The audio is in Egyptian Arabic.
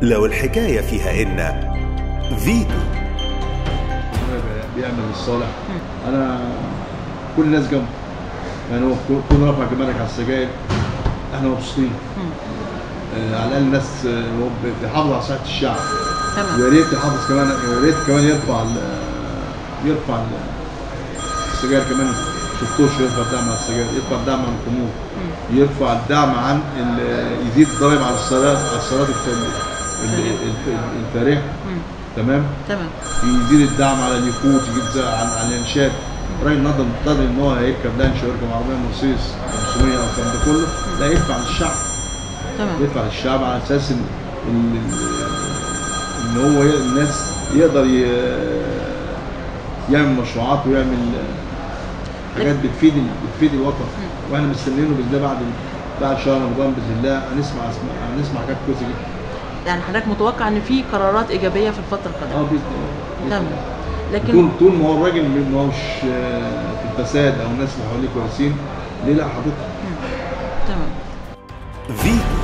لو الحكاية فيها إن فيتو بيعمل الصالح انا كل الناس جنبه يعني هو كل- كل رفع جمالك على السجاير احنا مبسوطين آه على الاقل الناس آه، هو بيحافظ على صحه الشعب تمام ويا ريت يحافظ كمان يا ريت كمان يرفع ال- يرفع ال- السجاير كمان شفتوش يرفع الدعم على السجاير يرفع الدعم عن الخمور يرفع الدعم عن ال- يزيد الضرائب على السيارات على السيارات الف- ال- ال- ال- الفارهه مم. تمام تمام يزيد الدعم على اليخوت يزيد زي- على على الانشاد الراجل نضل مقتدر ان هو هيركب لانش ويركب عربيه مرسيدس 500 او الكلام ده كله لا يدفع للشعب تمام يدفع للشعب على اساس ان ان ان هو ي- الناس يقدر ي- يعمل مشروعات ويعمل حاجات بتفيد ال- بتفيد الوطن واحنا مستنيينه باذن الله بعد بعد شهر رمضان باذن الله هنسمع هنسمع حاجات كويسه جدا يعني حضرتك متوقع ان في قرارات ايجابيه في الفتره اه القادمه باذن الله بإذن تمام الله. لكن طول طول ما هو الراجل ما هوش آه، في الفساد او الناس اللي حواليه كويسين ليه لا حضرتك تمام فيتو